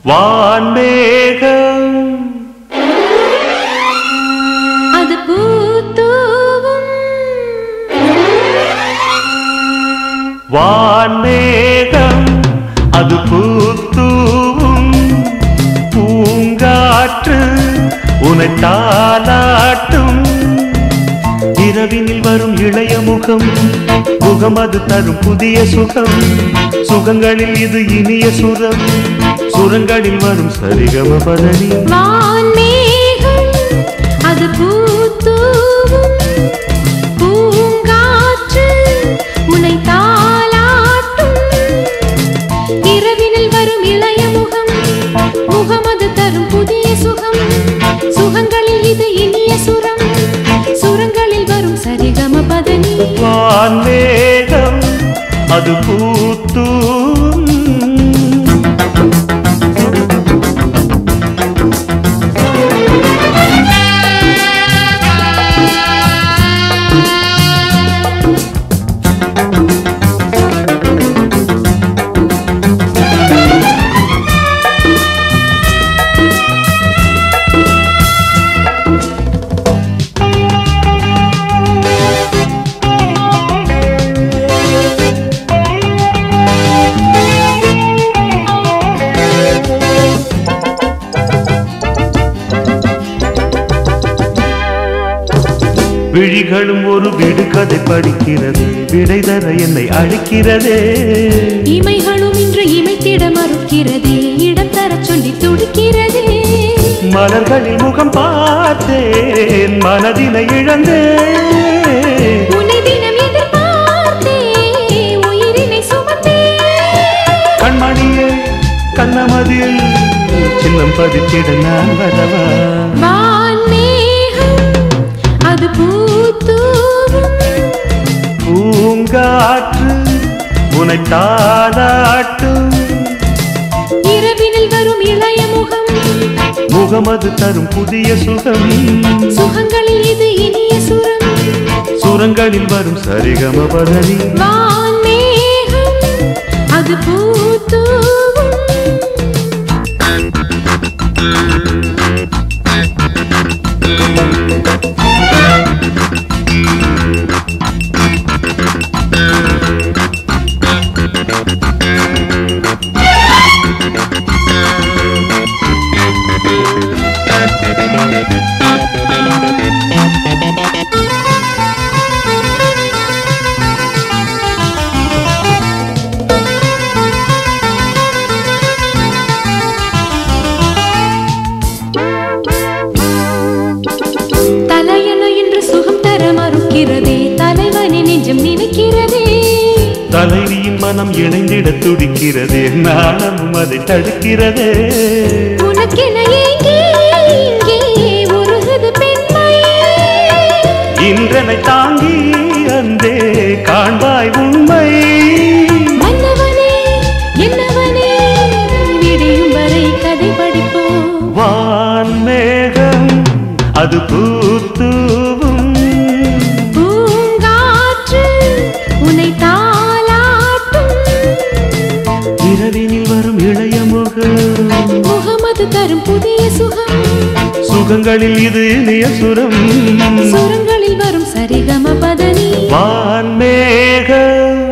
வான்மேகம் அது பூத்தூவும் வான்மேகம் அது பூத்தூவும் பூங்காற்று உனை தாலாட்டும் இரவினில் வரும் இளைய முகம் முகம் அது தரும் புதிய சுகம் சுகங்களில் இது இனிய சுரம் சுரங்களில் வரும் சரிகம பதனி வான்மேகம் அது பூத்தூவும் பூங்காற்று உனை தாலாட்டும் இரவினில் வரும் இளைய முகம் முகம் அது தரும் புதிய சுகம் சுகங்களில் இது இனிய சுரம் சுரங்களில் வரும் சரிகம பதனி வான்மேகம் அது பூத்தூவும் விழிகளும் ஒரு விடுகதை படிக்கிறது விடை தர என்னை அழிக்கிறதே இமைகளும் இன்று இமைத்திட மறுக்கிறதே இடம் தர சொல்லி துடிக்கிறதே மலர்களில் முகம் பார்த்தேன் மனதினை இழந்தேன் உன்னை தினம் எதிர்பார்த்தே உயிரினை சுமந்தே கண்மணியே கண்ணமதில் சின்னம் பதித்திட நான் வரவா வான்மேகம் அது பூத்தூவும் பூங்காற்று உனை தாளாட்டும் இரவினில் வரும் இளைய முகம் முகமது தரும் புதிய சுகம் சுகங்களில் இது இனிய சுரம் சுரங்களில் வரும் சரிகம பதனி வான்மேகம் அது பூத்தூவும் தலையணு என்று சுகம் தர மறுக்கிறதே தலைவனை நெஞ்சம் நினைக்கிறதே தலைவியின் மனம் இணைந்திட துடிக்கிறதே நாணமும் அதை தடுக்கிறதே உனக்கென ஏங்கி இங்கே உருகுது பெண்மை இன்றனை தாங்கி அந்தே காண்பாய் உண்மை மன்னவனே என்னவனே விடியும் வரை கதை படிப்போம் வான்மேகம் அது பூத்தூவும் பூங்காற்று உன்னை தாளாட்டும் இரவினில் வரும் இளைய முகம் முகமது தரும் புதிய சுகம் சுகங்களில் இது இனிய சுரம் சுரங்களில் வரும் சரிகம பதனி வான்மேகம்